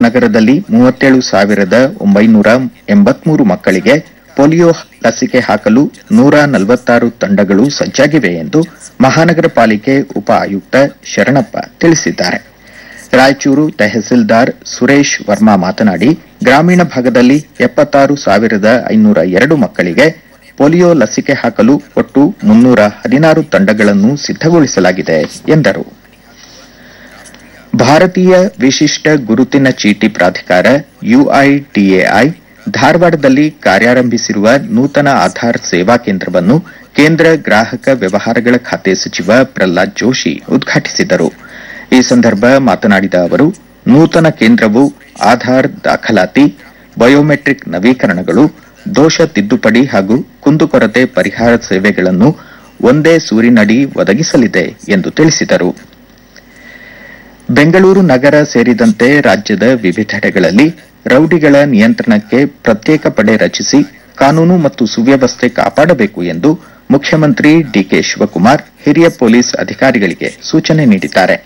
ನಗರದಲ್ಲಿ ಮೂವತ್ತೇಳು ಸಾವಿರದ ಒಂಬೈನೂರ ಎಂಬತ್ಮೂರು ಮಕ್ಕಳಿಗೆ ಪೋಲಿಯೋ ಲಸಿಕೆ ಹಾಕಲು ನೂರ ನಲವತ್ತಾರು ತಂಡಗಳು ಸಜ್ಜಾಗಿವೆ ಎಂದು ಮಹಾನಗರ ಪಾಲಿಕೆ ಉಪ ಆಯುಕ್ತ ಶರಣಪ್ಪ ತಿಳಿಸಿದ್ದಾರೆ ರಾಯಚೂರು ತಹಸೀಲ್ದಾರ್ ಸುರೇಶ್ ವರ್ಮಾ ಮಾತನಾಡಿ ಗ್ರಾಮೀಣ ಭಾಗದಲ್ಲಿ ಎಪ್ಪತ್ತಾರು ಸಾವಿರದ ಐನೂರ ಎರಡು ಮಕ್ಕಳಿಗೆ ಪೋಲಿಯೋ ಲಸಿಕೆ ಹಾಕಲು ಒಟ್ಟು ಮುನ್ನೂರ ಹದಿನಾರು ತಂಡಗಳನ್ನು ಸಿದ್ದಗೊಳಿಸಲಾಗಿದೆ ಎಂದರು ಭಾರತೀಯ ವಿಶಿಷ್ಟ ಗುರುತಿನ ಚೀಟಿ ಪ್ರಾಧಿಕಾರ ಯುಐಡಿಎಐ ಧಾರವಾಡದಲ್ಲಿ ಕಾರ್ಯಾರಂಭಿಸಿರುವ ನೂತನ ಆಧಾರ್ ಸೇವಾ ಕೇಂದ್ರವನ್ನು ಕೇಂದ್ರ ಗ್ರಾಹಕ ವ್ಯವಹಾರಗಳ ಖಾತೆ ಸಚಿವ ಪ್ರಹ್ಲಾದ್ ಜೋಶಿ ಉದ್ಘಾಟಿಸಿದರು ಈ ಸಂದರ್ಭ ಮಾತನಾಡಿದ ಅವರು ನೂತನ ಕೇಂದ್ರವು ಆಧಾರ್ ದಾಖಲಾತಿ ಬಯೋಮೆಟ್ರಿಕ್ ನವೀಕರಣಗಳು ದೋಷ ತಿದ್ದುಪಡಿ ಹಾಗೂ ಕುಂದುಕೊರತೆ ಪರಿಹಾರ ಸೇವೆಗಳನ್ನು ಒಂದೇ ಸೂರಿನಡಿ ಒದಗಿಸಲಿದೆ ಎಂದು ತಿಳಿಸಿದರು ಬೆಂಗಳೂರು ನಗರ ಸೇರಿದಂತೆ ರಾಜ್ಯದ ವಿವಿಧೆಡೆಗಳಲ್ಲಿ ರೌಡಿಗಳ ನಿಯಂತ್ರಣಕ್ಕೆ ಪ್ರತ್ಯೇಕ ಪಡೆ ರಚಿಸಿ ಕಾನೂನು ಮತ್ತು ಸುವ್ಯವಸ್ಥೆ ಕಾಪಾಡಬೇಕು ಎಂದು ಮುಖ್ಯಮಂತ್ರಿ ಡಿಕೆ ಶಿವಕುಮಾರ್ ಹಿರಿಯ ಪೊಲೀಸ್ ಅಧಿಕಾರಿಗಳಿಗೆ ಸೂಚನೆ ನೀಡಿದ್ದಾರೆ